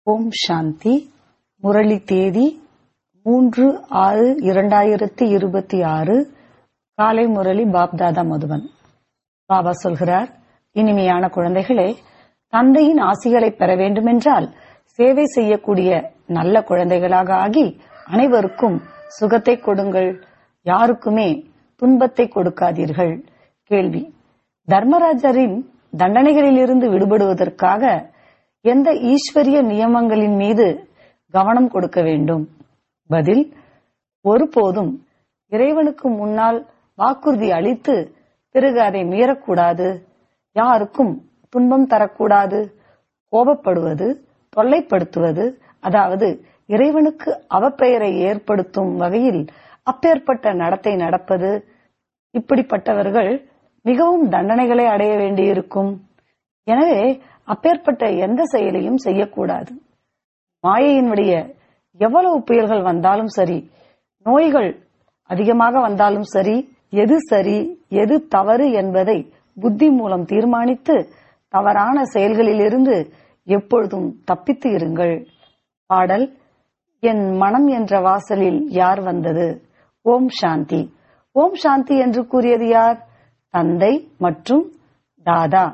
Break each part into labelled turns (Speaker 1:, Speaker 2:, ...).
Speaker 1: ஓம் சாந்தி முரளி தேதி மூன்று ஆறு இரண்டாயிரத்தி இருபத்தி ஆறு காலை முரளி பாப்தாதா மதுவன் பாபா சொல்கிறார் இனிமையான குழந்தைகளே தந்தையின் ஆசிகளை பெற வேண்டுமென்றால் சேவை செய்யக்கூடிய நல்ல குழந்தைகளாக ஆகி அனைவருக்கும் சுகத்தை கொடுங்கள் யாருக்குமே துன்பத்தை கொடுக்காதீர்கள் கேள்வி தர்மராஜரின் தண்டனைகளிலிருந்து விடுபடுவதற்காக எந்த ஈஸ்வரிய நியமங்களின் மீது கவனம் கொடுக்க வேண்டும் பதில் ஒருபோதும் இறைவனுக்கு முன்னால் வாக்குறுதி அளித்து பிறகு அதை மீறக்கூடாது யாருக்கும் துன்பம் தரக்கூடாது கோபப்படுவது தொல்லைப்படுத்துவது அதாவது இறைவனுக்கு அவப்பெயரை ஏற்படுத்தும் வகையில் அப்பேற்பட்ட நடத்தை நடப்பது இப்படிப்பட்டவர்கள் மிகவும் தண்டனைகளை அடைய வேண்டியிருக்கும் எனவே அப்பேற்பட்ட எந்த செயலையும் செய்யக்கூடாது மாயையினுடைய எவ்வளவு புயல்கள் வந்தாலும் சரி நோய்கள் அதிகமாக வந்தாலும் சரி எது சரி எது தவறு என்பதை புத்தி மூலம் தீர்மானித்து தவறான செயல்களிலிருந்து எப்பொழுதும் தப்பித்து இருங்கள் பாடல் என் மனம் என்ற வாசலில் யார் வந்தது ஓம் சாந்தி ஓம் சாந்தி என்று கூறியது யார் தந்தை மற்றும் தாதா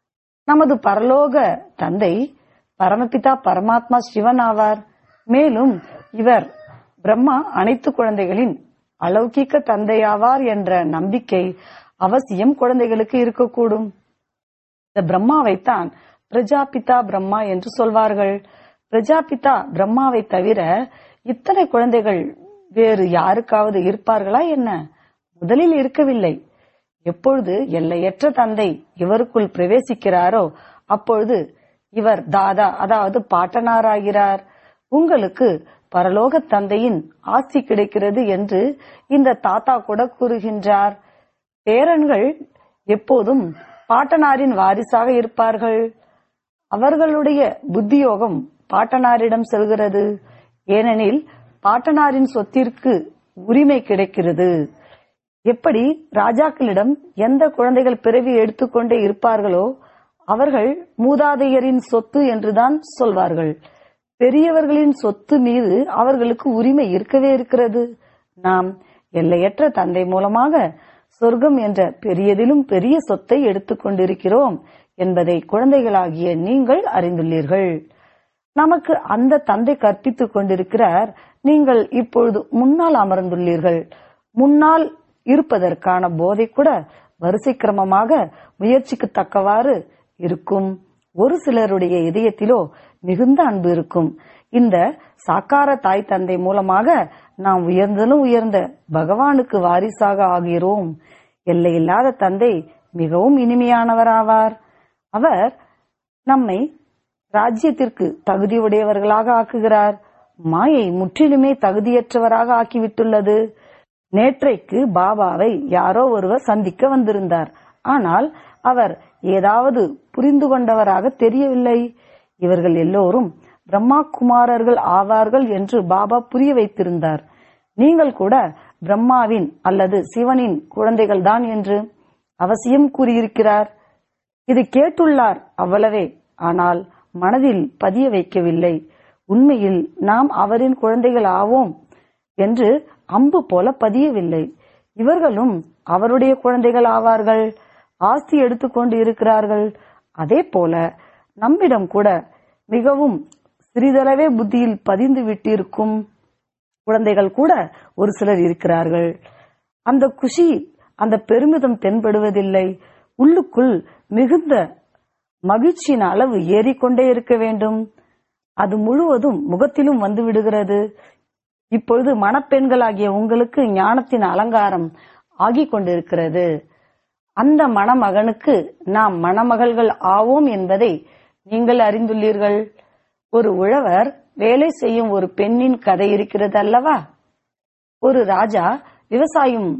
Speaker 1: நமது பரலோக தந்தை பரமபிதா பரமாத்மா சிவன் ஆவார் மேலும் இவர் பிரம்மா அனைத்து குழந்தைகளின் அலௌகிக்க தந்தையாவார் என்ற நம்பிக்கை அவசியம் குழந்தைகளுக்கு இருக்கக்கூடும் இந்த பிரம்மாவைத்தான் பிரஜாபிதா பிரம்மா என்று சொல்வார்கள் பிரஜாபிதா பிரம்மாவை தவிர இத்தனை குழந்தைகள் வேறு யாருக்காவது இருப்பார்களா என்ன முதலில் இருக்கவில்லை எப்பொழுது எல்லையற்ற தந்தை இவருக்குள் பிரவேசிக்கிறாரோ அப்பொழுது இவர் தாதா அதாவது பாட்டனாராகிறார் உங்களுக்கு பரலோக தந்தையின் ஆசி கிடைக்கிறது என்று இந்த தாத்தா கூட கூறுகின்றார் பேரன்கள் எப்போதும் பாட்டனாரின் வாரிசாக இருப்பார்கள் அவர்களுடைய புத்தியோகம் பாட்டனாரிடம் செல்கிறது ஏனெனில் பாட்டனாரின் சொத்திற்கு உரிமை கிடைக்கிறது எப்படி ராஜாக்களிடம் எந்த குழந்தைகள் பிறவி எடுத்துக்கொண்டே இருப்பார்களோ அவர்கள் மூதாதையரின் சொத்து என்றுதான் சொல்வார்கள் பெரியவர்களின் சொத்து மீது அவர்களுக்கு உரிமை இருக்கவே இருக்கிறது நாம் எல்லையற்ற தந்தை மூலமாக சொர்க்கம் என்ற பெரியதிலும் பெரிய சொத்தை எடுத்துக்கொண்டிருக்கிறோம் என்பதை குழந்தைகளாகிய நீங்கள் அறிந்துள்ளீர்கள் நமக்கு அந்த தந்தை கற்பித்துக் கொண்டிருக்கிறார் நீங்கள் இப்பொழுது முன்னால் அமர்ந்துள்ளீர்கள் முன்னால் இருப்பதற்கான போதை கூட வரிசை கிரமமாக முயற்சிக்கு தக்கவாறு இருக்கும் ஒரு சிலருடைய இதயத்திலோ மிகுந்த அன்பு இருக்கும் இந்த சாக்கார தாய் தந்தை மூலமாக நாம் உயர்ந்தலும் உயர்ந்த பகவானுக்கு வாரிசாக ஆகிறோம் எல்லையில்லாத தந்தை மிகவும் இனிமையானவராவார் அவர் நம்மை ராஜ்யத்திற்கு தகுதியுடையவர்களாக ஆக்குகிறார் மாயை முற்றிலுமே தகுதியற்றவராக ஆக்கிவிட்டுள்ளது நேற்றைக்கு பாபாவை யாரோ ஒருவர் சந்திக்க வந்திருந்தார் ஆனால் அவர் ஏதாவது புரிந்து கொண்டவராக தெரியவில்லை இவர்கள் எல்லோரும் பிரம்மா குமாரர்கள் ஆவார்கள் என்று பாபா புரிய வைத்திருந்தார் நீங்கள் கூட பிரம்மாவின் அல்லது சிவனின் குழந்தைகள் தான் என்று அவசியம் கூறியிருக்கிறார் இது கேட்டுள்ளார் அவ்வளவே ஆனால் மனதில் பதிய வைக்கவில்லை உண்மையில் நாம் அவரின் குழந்தைகள் ஆவோம் என்று அம்பு போல பதியவில்லை இவர்களும் அவருடைய குழந்தைகள் ஆவார்கள் ஆஸ்தி எடுத்துக்கொண்டு இருக்கிறார்கள் அதே போல நம்மிடம் கூட மிகவும் சிறிதளவே புத்தியில் பதிந்து விட்டிருக்கும் குழந்தைகள் கூட ஒரு சிலர் இருக்கிறார்கள் அந்த குஷி அந்த பெருமிதம் தென்படுவதில்லை உள்ளுக்குள் மிகுந்த மகிழ்ச்சியின் அளவு ஏறிக்கொண்டே இருக்க வேண்டும் அது முழுவதும் முகத்திலும் வந்து விடுகிறது இப்பொழுது மணப்பெண்களாகிய உங்களுக்கு ஞானத்தின் அலங்காரம் ஆகிக் கொண்டிருக்கிறது அந்த மணமகனுக்கு நாம் மணமகள்கள் ஆவோம் என்பதை நீங்கள் அறிந்துள்ளீர்கள் ஒரு உழவர் வேலை செய்யும் ஒரு பெண்ணின் கதை இருக்கிறது அல்லவா ஒரு ராஜா விவசாயம்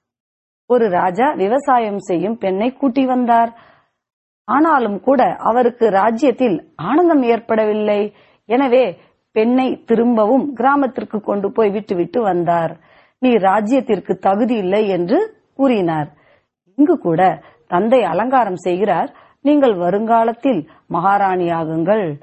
Speaker 1: ஒரு ராஜா விவசாயம் செய்யும் பெண்ணை கூட்டி வந்தார் ஆனாலும் கூட அவருக்கு ராஜ்யத்தில் ஆனந்தம் ஏற்படவில்லை எனவே பெண்ணை திரும்பவும் கிராமத்திற்கு கொண்டு போய் விட்டுவிட்டு வந்தார் நீ ராஜ்யத்திற்கு தகுதி இல்லை என்று கூறினார் இங்கு கூட தந்தை அலங்காரம் செய்கிறார் நீங்கள் வருங்காலத்தில் மகாராணியாகுங்கள்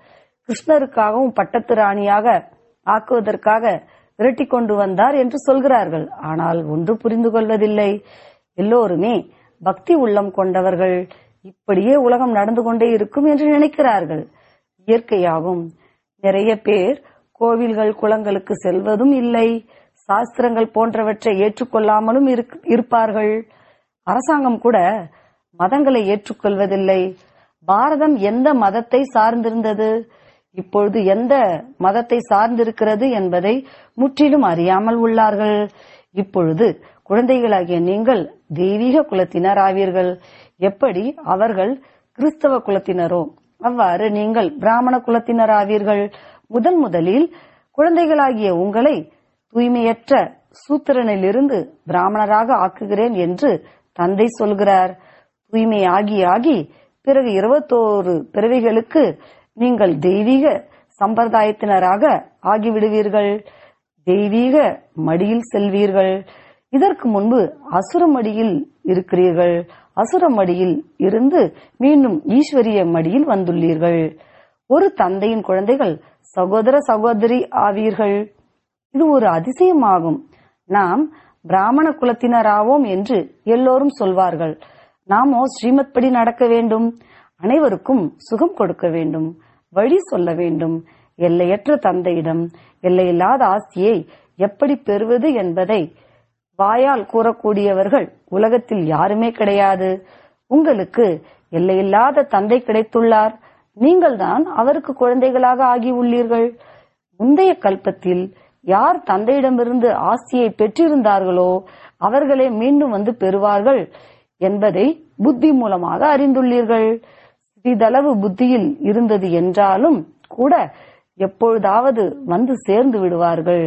Speaker 1: கிருஷ்ணருக்காகவும் பட்டத்து ராணியாக ஆக்குவதற்காக விரட்டி கொண்டு வந்தார் என்று சொல்கிறார்கள் ஆனால் ஒன்று புரிந்து கொள்வதில்லை எல்லோருமே பக்தி உள்ளம் கொண்டவர்கள் இப்படியே உலகம் நடந்து கொண்டே இருக்கும் என்று நினைக்கிறார்கள் இயற்கையாகும் நிறைய பேர் கோவில்கள் குளங்களுக்கு செல்வதும் இல்லை சாஸ்திரங்கள் போன்றவற்றை ஏற்றுக்கொள்ளாமலும் இருக்- இருப்பார்கள் அரசாங்கம் கூட மதங்களை ஏற்றுக்கொள்வதில்லை பாரதம் எந்த மதத்தை சார்ந்திருந்தது இப்பொழுது எந்த மதத்தை சார்ந்திருக்கிறது என்பதை முற்றிலும் அறியாமல் உள்ளார்கள் இப்பொழுது குழந்தைகளாகிய நீங்கள் தெய்வீக குலத்தினர் ஆவீர்கள் எப்படி அவர்கள் கிறிஸ்தவ குலத்தினரோ அவ்வாறு நீங்கள் பிராமண குலத்தினர் ஆவீர்கள் முதன் முதலில் குழந்தைகளாகிய உங்களை தூய்மையற்ற சூத்திரனிலிருந்து பிராமணராக ஆக்குகிறேன் என்று தந்தை சொல்கிறார் தூய்மை ஆகி ஆகி பிறகு இருபத்தோரு பிறவிகளுக்கு நீங்கள் தெய்வீக சம்பிரதாயத்தினராக ஆகிவிடுவீர்கள் தெய்வீக மடியில் செல்வீர்கள் இதற்கு முன்பு அசுர மடியில் இருக்கிறீர்கள் அசுர மடியில் இருந்து மீண்டும் ஈஸ்வரிய மடியில் வந்துள்ளீர்கள் ஒரு தந்தையின் குழந்தைகள் சகோதர சகோதரி ஆவீர்கள் இது ஒரு அதிசயமாகும் நாம் பிராமண குலத்தினராவோம் என்று எல்லோரும் சொல்வார்கள் நாமோ ஸ்ரீமத் படி நடக்க வேண்டும் அனைவருக்கும் சுகம் கொடுக்க வேண்டும் வழி சொல்ல வேண்டும் எல்லையற்ற தந்தையிடம் எல்லையில்லாத ஆஸ்தியை எப்படி பெறுவது என்பதை வாயால் கூறக்கூடியவர்கள் உலகத்தில் யாருமே கிடையாது உங்களுக்கு எல்லையில்லாத தந்தை கிடைத்துள்ளார் நீங்கள்தான் அவருக்கு குழந்தைகளாக ஆகி உள்ளீர்கள் முந்தைய கல்பத்தில் யார் தந்தையிடமிருந்து ஆஸ்தியை பெற்றிருந்தார்களோ அவர்களே மீண்டும் வந்து பெறுவார்கள் என்பதை புத்தி மூலமாக அறிந்துள்ளீர்கள் சிறிதளவு புத்தியில் இருந்தது என்றாலும் கூட எப்பொழுதாவது வந்து சேர்ந்து விடுவார்கள்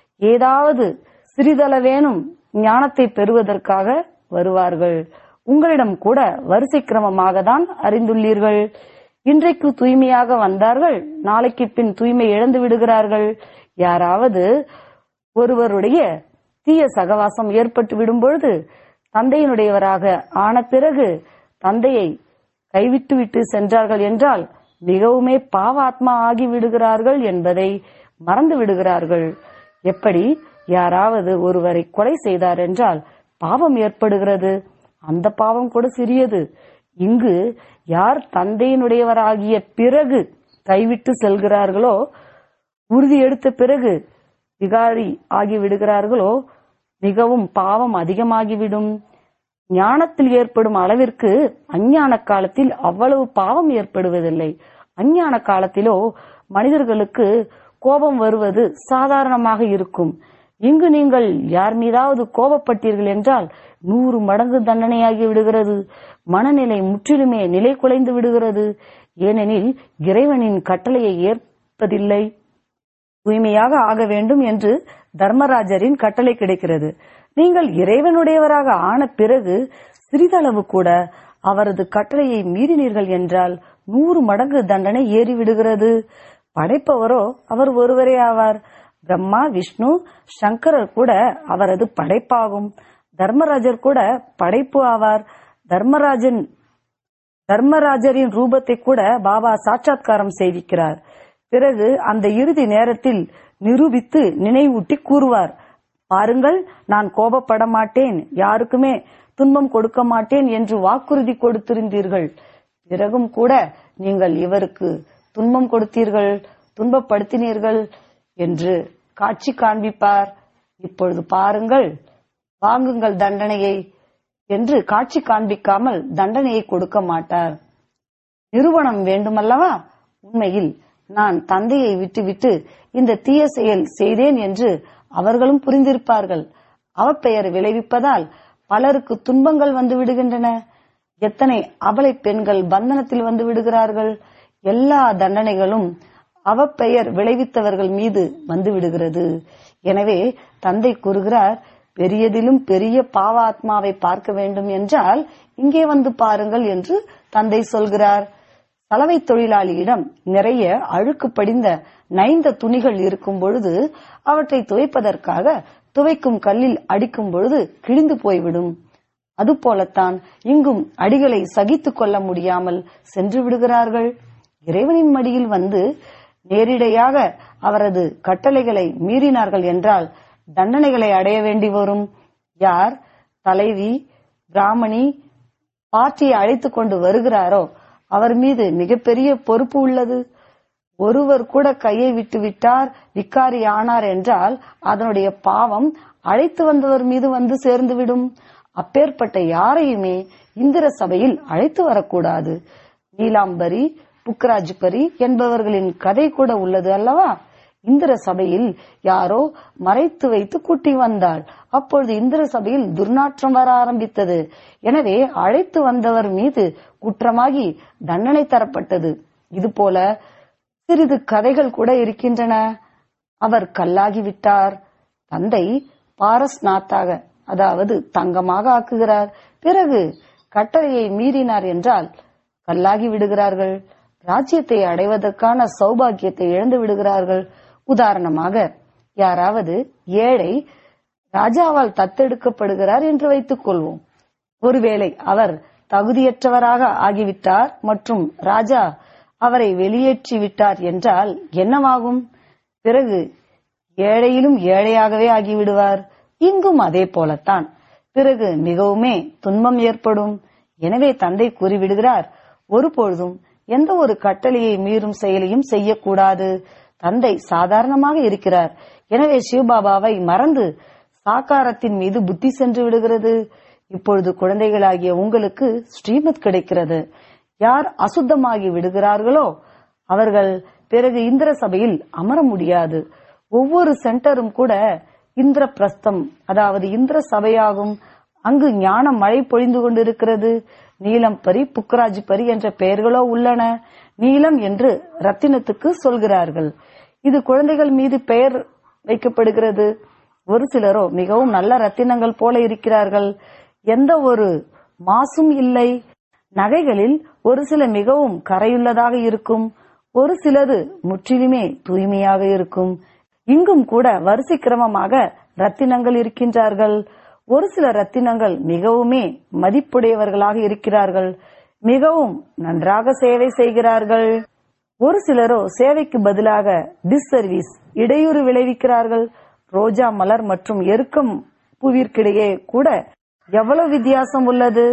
Speaker 1: ஏதாவது சிறிதளவேனும் ஞானத்தை பெறுவதற்காக வருவார்கள் உங்களிடம் கூட வரிசை கிரமமாக தான் அறிந்துள்ளீர்கள் இன்றைக்கு தூய்மையாக வந்தார்கள் நாளைக்கு பின் தூய்மை இழந்து விடுகிறார்கள் யாராவது ஒருவருடைய தீய சகவாசம் ஏற்பட்டு விடும் பொழுது தந்தையினுடையவராக ஆன பிறகு தந்தையை கைவிட்டு விட்டு சென்றார்கள் என்றால் மிகவுமே பாவாத்மா ஆகி விடுகிறார்கள் என்பதை மறந்து விடுகிறார்கள் எப்படி யாராவது ஒருவரை கொலை செய்தார் என்றால் பாவம் ஏற்படுகிறது அந்த பாவம் கூட சிறியது இங்கு யார் தந்தையினுடையவராகிய பிறகு கைவிட்டு செல்கிறார்களோ உறுதி எடுத்த பிறகு விகாரி ஆகி விடுகிறார்களோ மிகவும் பாவம் அதிகமாகிவிடும் ஞானத்தில் ஏற்படும் அளவிற்கு அஞ்ஞான காலத்தில் அவ்வளவு பாவம் ஏற்படுவதில்லை அஞ்ஞான காலத்திலோ மனிதர்களுக்கு கோபம் வருவது சாதாரணமாக இருக்கும் இங்கு நீங்கள் யார் மீதாவது கோபப்பட்டீர்கள் என்றால் நூறு மடங்கு தண்டனையாகி விடுகிறது மனநிலை முற்றிலுமே நிலை குலைந்து விடுகிறது ஏனெனில் இறைவனின் கட்டளையை ஏற்பதில்லை தூய்மையாக ஆக வேண்டும் என்று தர்மராஜரின் கட்டளை கிடைக்கிறது நீங்கள் இறைவனுடையவராக ஆன பிறகு சிறிதளவு கூட அவரது கட்டளையை மீறினீர்கள் என்றால் நூறு மடங்கு தண்டனை ஏறிவிடுகிறது படைப்பவரோ அவர் ஒருவரே ஆவார் பிரம்மா விஷ்ணு சங்கரர் கூட அவரது படைப்பாகும் தர்மராஜர் கூட படைப்பு ஆவார் தர்மராஜன் தர்மராஜரின் ரூபத்தை கூட பாபா சாட்சாத்காரம் செய்விக்கிறார் பிறகு அந்த இறுதி நேரத்தில் நிரூபித்து நினைவூட்டி கூறுவார் பாருங்கள் நான் கோபப்பட மாட்டேன் யாருக்குமே துன்பம் கொடுக்க மாட்டேன் என்று வாக்குறுதி கொடுத்திருந்தீர்கள் பிறகும் கூட நீங்கள் இவருக்கு துன்பம் கொடுத்தீர்கள் துன்பப்படுத்தினீர்கள் என்று காட்சி காண்பிப்பார் இப்பொழுது பாருங்கள் வாங்குங்கள் தண்டனையை என்று காட்சி காண்பிக்காமல் தண்டனையை கொடுக்க மாட்டார் நிறுவனம் வேண்டுமல்லவா உண்மையில் நான் தந்தையை விட்டுவிட்டு இந்த தீய செயல் செய்தேன் என்று அவர்களும் புரிந்திருப்பார்கள் அவப்பெயர் விளைவிப்பதால் பலருக்கு துன்பங்கள் வந்து விடுகின்றன எத்தனை அபலை பெண்கள் பந்தனத்தில் வந்து விடுகிறார்கள் எல்லா தண்டனைகளும் அவப்பெயர் விளைவித்தவர்கள் மீது வந்து விடுகிறது எனவே தந்தை கூறுகிறார் பெரியதிலும் பெரிய பாவாத்மாவை பார்க்க வேண்டும் என்றால் இங்கே வந்து பாருங்கள் என்று தந்தை சொல்கிறார் சலவை தொழிலாளியிடம் நிறைய அழுக்கு படிந்த நைந்த துணிகள் இருக்கும் பொழுது அவற்றை துவைப்பதற்காக துவைக்கும் கல்லில் அடிக்கும் பொழுது கிழிந்து போய்விடும் அதுபோலத்தான் இங்கும் அடிகளை சகித்துக் கொள்ள முடியாமல் சென்று விடுகிறார்கள் இறைவனின் மடியில் வந்து நேரிடையாக அவரது கட்டளைகளை மீறினார்கள் என்றால் தண்டனைகளை அடைய வேண்டி வரும் யார் தலைவி பிராமணி பார்ட்டியை அழைத்துக் கொண்டு வருகிறாரோ அவர் மீது மிகப்பெரிய பொறுப்பு உள்ளது ஒருவர் கூட கையை விட்டு விட்டார் விக்காரி ஆனார் என்றால் அதனுடைய பாவம் அழைத்து வந்தவர் மீது வந்து சேர்ந்துவிடும் அப்பேற்பட்ட யாரையுமே இந்திர சபையில் அழைத்து வரக்கூடாது நீலாம்பரி புக்ராஜ்பரி என்பவர்களின் கதை கூட உள்ளது அல்லவா இந்திர சபையில் யாரோ மறைத்து வைத்து கூட்டி வந்தாள் அப்பொழுது இந்திர சபையில் துர்நாற்றம் வர ஆரம்பித்தது எனவே அழைத்து வந்தவர் மீது குற்றமாகி தண்டனை தரப்பட்டது இதுபோல சிறிது கதைகள் கூட இருக்கின்றன அவர் கல்லாகிவிட்டார் தந்தை பாரஸ் நாத்தாக அதாவது தங்கமாக ஆக்குகிறார் பிறகு கட்டளையை மீறினார் என்றால் கல்லாகி விடுகிறார்கள் ராஜ்யத்தை அடைவதற்கான சௌபாகியத்தை இழந்து விடுகிறார்கள் உதாரணமாக யாராவது ஏழை ராஜாவால் தத்தெடுக்கப்படுகிறார் என்று வைத்துக் கொள்வோம் ஒருவேளை அவர் தகுதியற்றவராக ஆகிவிட்டார் மற்றும் ராஜா அவரை வெளியேற்றி விட்டார் என்றால் என்னவாகும் பிறகு ஏழையிலும் ஏழையாகவே ஆகிவிடுவார் இங்கும் அதே போலத்தான் பிறகு மிகவுமே துன்பம் ஏற்படும் எனவே தந்தை கூறிவிடுகிறார் ஒருபொழுதும் எந்த ஒரு கட்டளையை மீறும் செயலையும் செய்யக்கூடாது தந்தை சாதாரணமாக இருக்கிறார் எனவே சிவபாபாவை மறந்து சாக்காரத்தின் மீது புத்தி சென்று விடுகிறது இப்பொழுது குழந்தைகளாகிய உங்களுக்கு ஸ்ரீமத் கிடைக்கிறது யார் அசுத்தமாகி விடுகிறார்களோ அவர்கள் பிறகு இந்திர சபையில் அமர முடியாது ஒவ்வொரு சென்டரும் கூட இந்திர பிரஸ்தம் அதாவது இந்திர சபையாகும் அங்கு ஞான மழை பொழிந்து கொண்டிருக்கிறது நீலம் பரி புக்கராஜ் பரி என்ற பெயர்களோ உள்ளன நீலம் என்று ரத்தினத்துக்கு சொல்கிறார்கள் இது குழந்தைகள் மீது பெயர் வைக்கப்படுகிறது ஒரு சிலரோ மிகவும் நல்ல ரத்தினங்கள் போல இருக்கிறார்கள் எந்த ஒரு மாசும் இல்லை நகைகளில் ஒரு சில மிகவும் கரையுள்ளதாக இருக்கும் ஒரு சிலது முற்றிலுமே தூய்மையாக இருக்கும் இங்கும் கூட வரிசை கிரமமாக ரத்தினங்கள் இருக்கின்றார்கள் ஒரு சில ரத்தினங்கள் மிகவுமே மதிப்புடையவர்களாக இருக்கிறார்கள் மிகவும் நன்றாக சேவை செய்கிறார்கள் ஒரு சிலரோ சேவைக்கு பதிலாக டிஸ்சர்வீஸ் இடையூறு விளைவிக்கிறார்கள் ரோஜா மலர் மற்றும் எருக்கம் பூவிற்கிடையே கூட எவ்வளவு வித்தியாசம் உள்ளது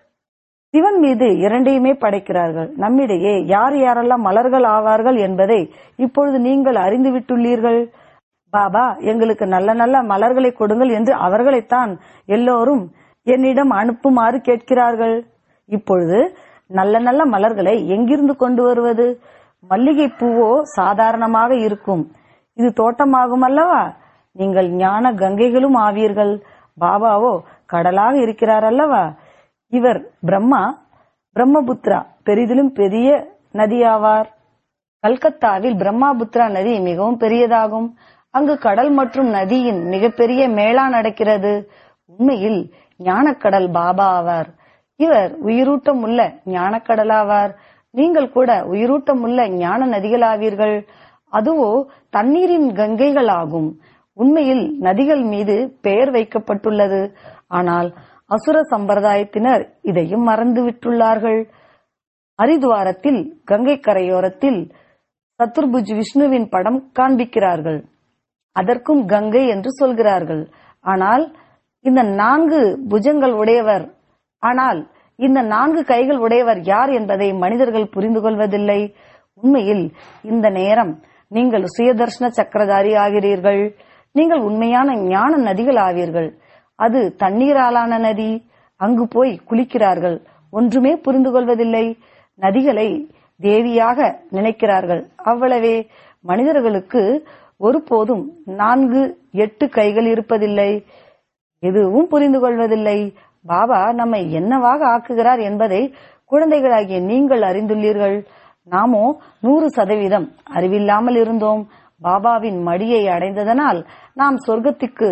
Speaker 1: சிவன் மீது இரண்டையுமே படைக்கிறார்கள் நம்மிடையே யார் யாரெல்லாம் மலர்கள் ஆவார்கள் என்பதை இப்பொழுது நீங்கள் அறிந்து விட்டுள்ளீர்கள் பாபா எங்களுக்கு நல்ல நல்ல மலர்களை கொடுங்கள் என்று அவர்களைத்தான் எல்லோரும் என்னிடம் அனுப்புமாறு கேட்கிறார்கள் இப்பொழுது நல்ல நல்ல மலர்களை எங்கிருந்து கொண்டு வருவது மல்லிகை பூவோ சாதாரணமாக இருக்கும் இது தோட்டமாகும் அல்லவா நீங்கள் ஞான கங்கைகளும் ஆவீர்கள் பாபாவோ கடலாக இருக்கிறார் அல்லவா இவர் பிரம்மா பிரம்மபுத்ரா பெரிதிலும் பெரிய நதியாவார் கல்கத்தாவில் பிரம்மாபுத்ரா நதி மிகவும் பெரியதாகும் அங்கு கடல் மற்றும் நதியின் மிகப்பெரிய மேளா நடக்கிறது உண்மையில் ஞானக்கடல் பாபா ஆவார் இவர் உயிரூட்டம் உள்ள ஞானக்கடலாவார் நீங்கள் கூட உயிரூட்டம் உள்ள ஞான நதிகளாவீர்கள் அதுவோ தண்ணீரின் கங்கைகள் ஆகும் உண்மையில் நதிகள் மீது பெயர் வைக்கப்பட்டுள்ளது ஆனால் அசுர சம்பிரதாயத்தினர் இதையும் மறந்துவிட்டுள்ளார்கள் ஹரிதுவாரத்தில் கங்கை கரையோரத்தில் சத்துர்புஜ் விஷ்ணுவின் படம் காண்பிக்கிறார்கள் அதற்கும் கங்கை என்று சொல்கிறார்கள் ஆனால் இந்த நான்கு புஜங்கள் உடையவர் ஆனால் இந்த நான்கு கைகள் உடையவர் யார் என்பதை மனிதர்கள் புரிந்து கொள்வதில்லை உண்மையில் இந்த நேரம் நீங்கள் சுயதர்ஷன சக்கரதாரி ஆகிறீர்கள் நீங்கள் உண்மையான ஞான நதிகள் ஆவீர்கள் அது தண்ணீராலான நதி அங்கு போய் குளிக்கிறார்கள் ஒன்றுமே புரிந்து கொள்வதில்லை நதிகளை தேவியாக நினைக்கிறார்கள் அவ்வளவே மனிதர்களுக்கு ஒருபோதும் நான்கு எட்டு கைகள் இருப்பதில்லை எதுவும் புரிந்து கொள்வதில்லை பாபா நம்மை என்னவாக ஆக்குகிறார் என்பதை குழந்தைகளாகிய நீங்கள் அறிந்துள்ளீர்கள் நாமோ நூறு சதவீதம் அறிவில்லாமல் இருந்தோம் பாபாவின் மடியை அடைந்ததனால் நாம் சொர்க்கத்திற்கு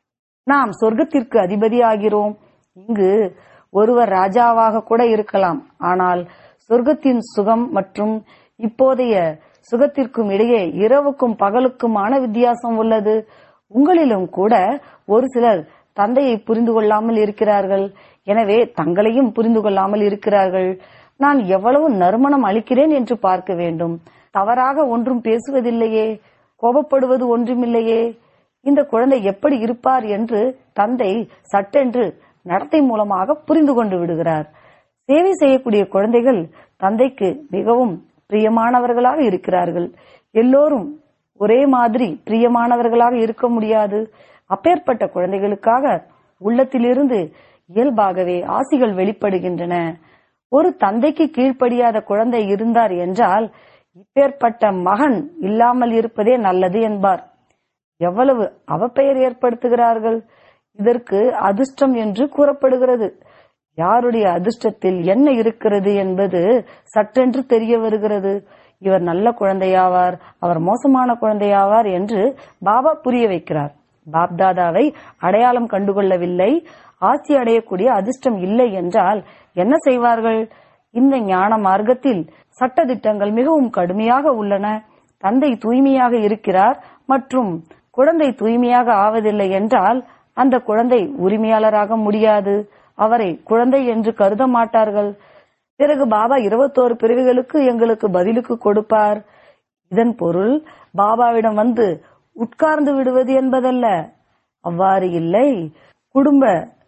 Speaker 1: நாம் சொர்க்கத்திற்கு அதிபதியாகிறோம் இங்கு ஒருவர் ராஜாவாக கூட இருக்கலாம் ஆனால் சொர்க்கத்தின் சுகம் மற்றும் இப்போதைய சுகத்திற்கும் இடையே இரவுக்கும் பகலுக்குமான வித்தியாசம் உள்ளது உங்களிலும் கூட ஒரு சிலர் தந்தையை புரிந்து கொள்ளாமல் இருக்கிறார்கள் எனவே தங்களையும் புரிந்து கொள்ளாமல் இருக்கிறார்கள் நான் எவ்வளவு நறுமணம் அளிக்கிறேன் என்று பார்க்க வேண்டும் தவறாக ஒன்றும் பேசுவதில்லையே கோபப்படுவது ஒன்றுமில்லையே இந்த குழந்தை எப்படி இருப்பார் என்று தந்தை சட்டென்று நடத்தை மூலமாக புரிந்து கொண்டு விடுகிறார் சேவை செய்யக்கூடிய குழந்தைகள் தந்தைக்கு மிகவும் பிரியமானவர்களாக இருக்கிறார்கள் எல்லோரும் ஒரே மாதிரி பிரியமானவர்களாக இருக்க முடியாது அப்பேற்பட்ட குழந்தைகளுக்காக உள்ளத்திலிருந்து இயல்பாகவே ஆசிகள் வெளிப்படுகின்றன ஒரு தந்தைக்கு கீழ்ப்படியாத குழந்தை இருந்தார் என்றால் இப்பேற்பட்ட மகன் இல்லாமல் இருப்பதே நல்லது என்பார் எவ்வளவு அவப்பெயர் ஏற்படுத்துகிறார்கள் இதற்கு அதிர்ஷ்டம் என்று கூறப்படுகிறது யாருடைய அதிர்ஷ்டத்தில் என்ன இருக்கிறது என்பது சட்டென்று தெரிய வருகிறது இவர் நல்ல குழந்தையாவார் அவர் மோசமான குழந்தையாவார் என்று பாபா புரிய வைக்கிறார் பாப்தாதாவை அடையாளம் கண்டுகொள்ளவில்லை ஆட்சி அடையக்கூடிய அதிர்ஷ்டம் இல்லை என்றால் என்ன செய்வார்கள் இந்த ஞான மார்க்கத்தில் சட்டதிட்டங்கள் மிகவும் கடுமையாக உள்ளன தந்தை தூய்மையாக இருக்கிறார் மற்றும் குழந்தை தூய்மையாக ஆவதில்லை என்றால் அந்த குழந்தை உரிமையாளராக முடியாது அவரை குழந்தை என்று கருத மாட்டார்கள் பிறகு பாபா இருபத்தோரு பிரிவுகளுக்கு எங்களுக்கு பதிலுக்கு கொடுப்பார் இதன் பொருள் பாபாவிடம் வந்து உட்கார்ந்து விடுவது என்பதல்ல அவ்வாறு இல்லை குடும்ப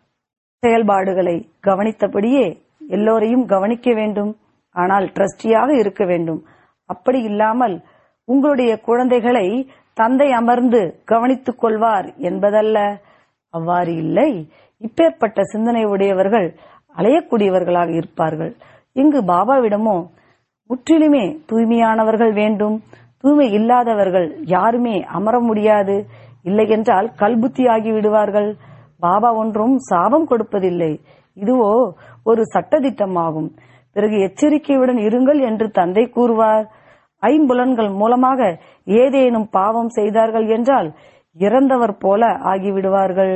Speaker 1: செயல்பாடுகளை கவனித்தபடியே எல்லோரையும் கவனிக்க வேண்டும் ஆனால் ட்ரஸ்டியாக இருக்க வேண்டும் அப்படி இல்லாமல் உங்களுடைய குழந்தைகளை தந்தை அமர்ந்து கவனித்துக் கொள்வார் என்பதல்ல அவ்வாறு இல்லை இப்பேற்பட்ட சிந்தனை உடையவர்கள் அலையக்கூடியவர்களாக இருப்பார்கள் இங்கு பாபாவிடமோ முற்றிலுமே தூய்மையானவர்கள் வேண்டும் தூய்மை இல்லாதவர்கள் யாருமே அமர முடியாது இல்லையென்றால் கல்புத்தி ஆகி விடுவார்கள் பாபா ஒன்றும் சாபம் கொடுப்பதில்லை இதுவோ ஒரு சட்டதிட்டமாகும் பிறகு எச்சரிக்கையுடன் இருங்கள் என்று தந்தை கூறுவார் ஐம்புலன்கள் மூலமாக ஏதேனும் பாவம் செய்தார்கள் என்றால் இறந்தவர் போல ஆகிவிடுவார்கள்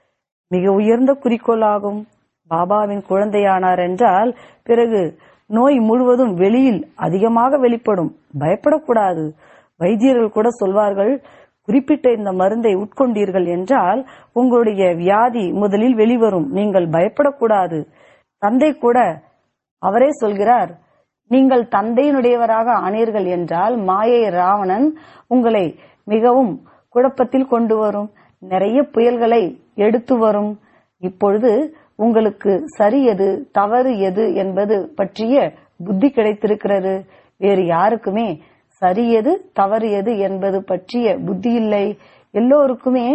Speaker 1: மிக உயர்ந்த குறிக்கோளாகும் பாபாவின் குழந்தையானார் என்றால் பிறகு நோய் முழுவதும் வெளியில் அதிகமாக வெளிப்படும் பயப்படக்கூடாது வைத்தியர்கள் கூட சொல்வார்கள் குறிப்பிட்ட இந்த மருந்தை உட்கொண்டீர்கள் என்றால் உங்களுடைய வியாதி முதலில் வெளிவரும் நீங்கள் பயப்படக்கூடாது தந்தை கூட அவரே சொல்கிறார் நீங்கள் தந்தையினுடையவராக ஆனீர்கள் என்றால் மாயை ராவணன் உங்களை மிகவும் குழப்பத்தில் கொண்டு வரும் நிறைய புயல்களை எடுத்து வரும் இப்பொழுது உங்களுக்கு சரி எது தவறு எது என்பது பற்றிய புத்தி கிடைத்திருக்கிறது வேறு யாருக்குமே சரி எது தவறு எது என்பது பற்றிய புத்தி இல்லை எல்லோருக்குமே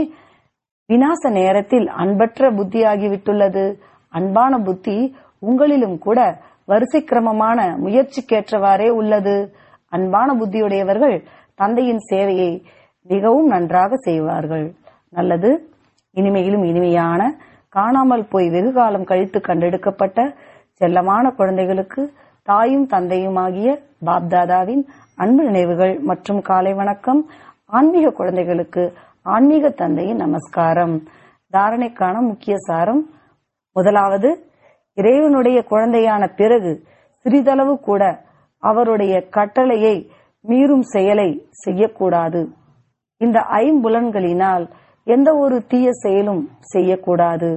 Speaker 1: விநாச நேரத்தில் அன்பற்ற புத்தியாகிவிட்டுள்ளது அன்பான புத்தி உங்களிலும் கூட வரிசை கிரமமான முயற்சிக்கேற்றவாறே உள்ளது அன்பான புத்தியுடையவர்கள் தந்தையின் சேவையை மிகவும் நன்றாக செய்வார்கள் நல்லது இனிமையிலும் இனிமையான காணாமல் போய் வெகு காலம் கழித்து கண்டெடுக்கப்பட்ட செல்லமான குழந்தைகளுக்கு தாயும் தந்தையுமாகிய பாப்தாதாவின் அன்பு நினைவுகள் மற்றும் காலை வணக்கம் ஆன்மீக குழந்தைகளுக்கு ஆன்மீக தந்தையின் நமஸ்காரம் தாரணைக்கான முக்கிய சாரம் முதலாவது இறைவனுடைய குழந்தையான பிறகு சிறிதளவு கூட அவருடைய கட்டளையை மீறும் செயலை செய்யக்கூடாது இந்த ஐம்புலன்களினால் எந்த ஒரு தீய செயலும் செய்யக்கூடாது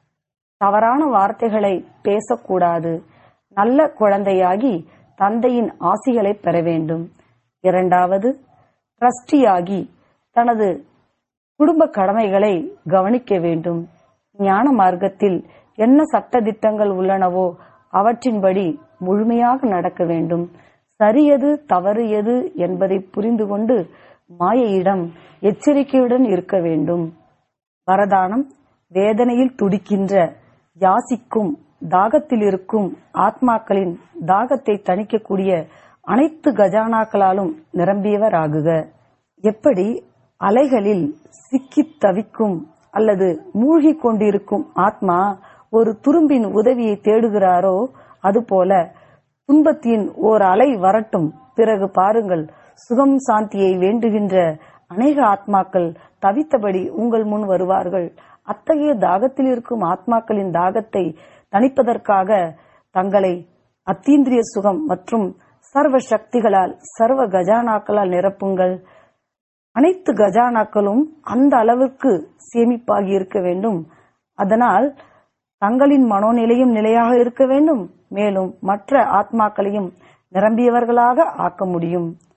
Speaker 1: தவறான வார்த்தைகளை பேசக்கூடாது நல்ல குழந்தையாகி தந்தையின் ஆசிகளை பெற வேண்டும் இரண்டாவது ட்ரஸ்டியாகி தனது குடும்ப கடமைகளை கவனிக்க வேண்டும் ஞான மார்க்கத்தில் என்ன சட்ட திட்டங்கள் உள்ளனவோ அவற்றின்படி முழுமையாக நடக்க வேண்டும் சரியது தவறு எது என்பதை புரிந்து கொண்டு மாயையிடம் எச்சரிக்கையுடன் இருக்க வேண்டும் வரதானம் வேதனையில் துடிக்கின்ற யாசிக்கும் தாகத்தில் இருக்கும் ஆத்மாக்களின் தாகத்தை தணிக்கக்கூடிய அனைத்து கஜானாக்களாலும் நிரம்பியவராகுக எப்படி அலைகளில் சிக்கித் தவிக்கும் அல்லது மூழ்கிக் கொண்டிருக்கும் ஆத்மா ஒரு துரும்பின் உதவியை தேடுகிறாரோ அதுபோல துன்பத்தின் ஓர் அலை வரட்டும் பிறகு பாருங்கள் சுகம் சாந்தியை வேண்டுகின்ற அநேக ஆத்மாக்கள் தவித்தபடி உங்கள் முன் வருவார்கள் அத்தகைய தாகத்தில் இருக்கும் ஆத்மாக்களின் தாகத்தை தணிப்பதற்காக தங்களை அத்தீந்திரிய சுகம் மற்றும் சர்வ சக்திகளால் சர்வ கஜானாக்களால் நிரப்புங்கள் அனைத்து கஜானாக்களும் அந்த அளவுக்கு சேமிப்பாகி இருக்க வேண்டும் அதனால் தங்களின் மனோநிலையும் நிலையாக இருக்க வேண்டும் மேலும் மற்ற ஆத்மாக்களையும் நிரம்பியவர்களாக ஆக்க முடியும்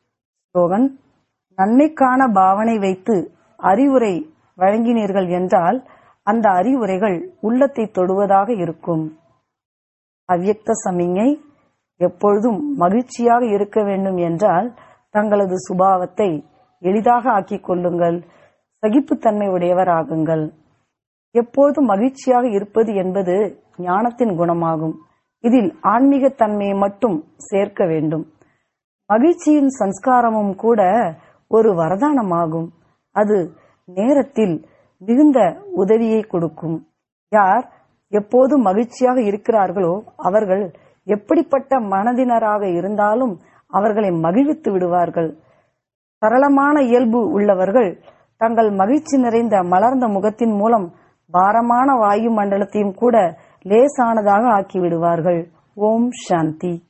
Speaker 1: ஸ்லோகன் நன்மைக்கான பாவனை வைத்து அறிவுரை வழங்கினீர்கள் என்றால் அந்த அறிவுரைகள் உள்ளத்தை தொடுவதாக இருக்கும் அவ்யக்த சமிஞை எப்பொழுதும் மகிழ்ச்சியாக இருக்க வேண்டும் என்றால் தங்களது சுபாவத்தை எளிதாக ஆக்கிக் கொள்ளுங்கள் சகிப்புத்தன்மை உடையவர் ஆகுங்கள் எப்போதும் மகிழ்ச்சியாக இருப்பது என்பது ஞானத்தின் குணமாகும் இதில் ஆன்மீக தன்மையை மட்டும் சேர்க்க வேண்டும் மகிழ்ச்சியின் சம்ஸ்காரமும் கூட ஒரு வரதானமாகும் அது நேரத்தில் மிகுந்த உதவியை கொடுக்கும் யார் எப்போதும் மகிழ்ச்சியாக இருக்கிறார்களோ அவர்கள் எப்படிப்பட்ட மனதினராக இருந்தாலும் அவர்களை மகிழ்வித்து விடுவார்கள் சரளமான இயல்பு உள்ளவர்கள் தங்கள் மகிழ்ச்சி நிறைந்த மலர்ந்த முகத்தின் மூலம் பாரமான வாயு மண்டலத்தையும் கூட லேசானதாக ஆக்கி விடுவார்கள் ஓம் சாந்தி